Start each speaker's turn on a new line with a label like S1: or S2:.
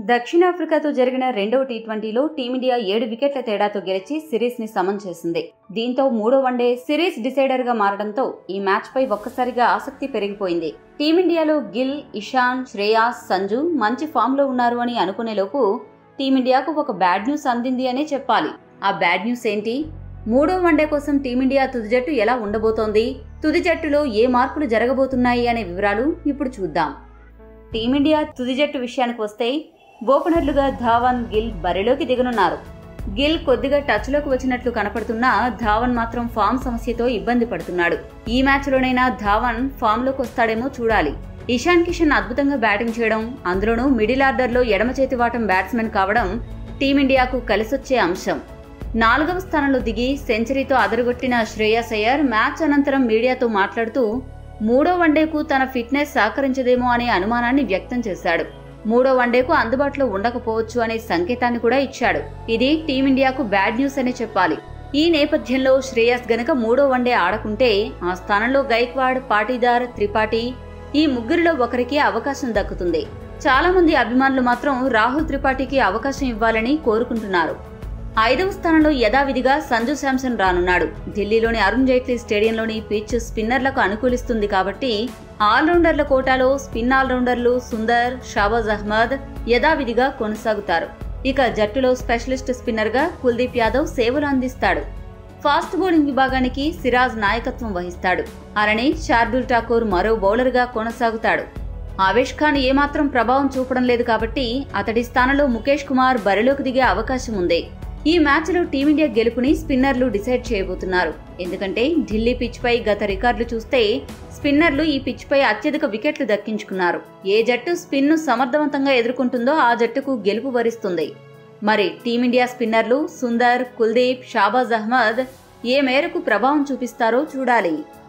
S1: దక్షిణాఫ్రికాతో జరిగిన రెండవ టీ ట్వంటీలో టీమిండియా ఏడు వికెట్ల తేడాతో గెలిచి సిరీస్ ని సమన్ చేసింది దీంతో మూడో వన్డే సిరీస్ డిసైడర్ గా మారడంతో ఈ మ్యాచ్ పై ఒక్కసారిగా ఆసక్తి పెరిగిపోయింది టీమిండియాలో గిల్ ఇషాన్ శ్రేయాస్ సంజు మంచి ఫామ్ లో ఉన్నారు అని అనుకునేలోపు టీమిండియాకు ఒక బ్యాడ్ న్యూస్ అందింది అనే చెప్పాలి ఆ బ్యాడ్ న్యూస్ ఏంటి మూడో వన్డే కోసం టీమిండియా తుది జట్టు ఎలా ఉండబోతోంది తుది జట్టులో ఏ మార్పులు జరగబోతున్నాయి అనే వివరాలు ఇప్పుడు చూద్దాం టీమిండియా తుది జట్టు విషయానికి వస్తే ఓపెనర్లుగా ధావన్ గిల్ బరిలోకి దిగనున్నారు గిల్ కొద్దిగా టచ్లోకి వచ్చినట్లు కనపడుతున్నా ధావన్ మాత్రం ఫామ్ సమస్యతో ఇబ్బంది పడుతున్నాడు ఈ మ్యాచ్లోనైనా ధావన్ ఫామ్లోకి వస్తాడేమో చూడాలి ఇషాన్ కిషన్ అద్భుతంగా బ్యాటింగ్ చేయడం అందులోనూ మిడిల్ ఆర్డర్లో ఎడమ చేతి వాటం బ్యాట్స్మెన్ కావడం టీమిండియాకు కలిసొచ్చే అంశం నాలుగవ స్థానంలో దిగి సెంచరీతో అదరగొట్టిన శ్రేయస్ అయ్యర్ మ్యాచ్ అనంతరం మీడియాతో మాట్లాడుతూ మూడో వన్డేకు తన ఫిట్నెస్ సహకరించదేమో అనే అనుమానాన్ని వ్యక్తం చేశాడు మూడో వన్డేకు అందుబాటులో ఉండకపోవచ్చు అనే సంకేతాన్ని కూడా ఇచ్చాడు ఇది టీమిండియాకు బ్యాడ్ న్యూస్ అనే చెప్పాలి ఈ నేపథ్యంలో శ్రేయస్ గనక మూడో వన్డే ఆడకుంటే ఆ స్థానంలో గైక్వాడ్ పాటీదార్ త్రిపాఠి ఈ ముగ్గురిలో ఒకరికి అవకాశం దక్కుతుంది చాలా మంది అభిమానులు మాత్రం రాహుల్ త్రిపాఠికి అవకాశం ఇవ్వాలని కోరుకుంటున్నారు ఐదవ స్థానంలో యథావిధిగా సంజు శాంసన్ రానున్నాడు ఢిల్లీలోని అరుణ్ జైట్లీ స్టేడియంలోని పిచ్ స్పిన్నర్లకు అనుకూలిస్తుంది కాబట్టి ఆల్రౌండర్ల కోటాలో స్పిన్ ఆల్రౌండర్లు సుందర్ షాబాజ్ అహ్మద్ యథావిధిగా కొనసాగుతారు ఇక జట్టులో స్పెషలిస్ట్ స్పిన్నర్గా కుల్దీప్ యాదవ్ సేవలు అందిస్తాడు ఫాస్ట్ బౌలింగ్ విభాగానికి సిరాజ్ నాయకత్వం వహిస్తాడు అలానే షార్దుల్ ఠాకూర్ మరో బౌలర్గా కొనసాగుతాడు ఆవేష్ ఖాన్ ఏమాత్రం ప్రభావం చూపడం లేదు కాబట్టి అతడి స్థానంలో ముఖేష్ కుమార్ బరిలోకి దిగే అవకాశం ఉంది ఈ మ్యాచ్లో టీమిండియా గెలుపుని స్పిన్నర్లు డిసైడ్ చేయబోతున్నారు ఎందుకంటే ఢిల్లీ పిచ్పై గత రికార్డులు చూస్తే స్పిన్నర్లు ఈ పిచ్పై అత్యధిక వికెట్లు దక్కించుకున్నారు ఏ జట్టు స్పిన్ను సమర్థవంతంగా ఎదుర్కొంటుందో ఆ జట్టుకు గెలుపు వరిస్తుంది మరి టీమిండియా స్పిన్నర్లు సుందర్ కుల్దీప్ షాబాజ్ అహ్మద్ ఏ మేరకు ప్రభావం చూపిస్తారో చూడాలి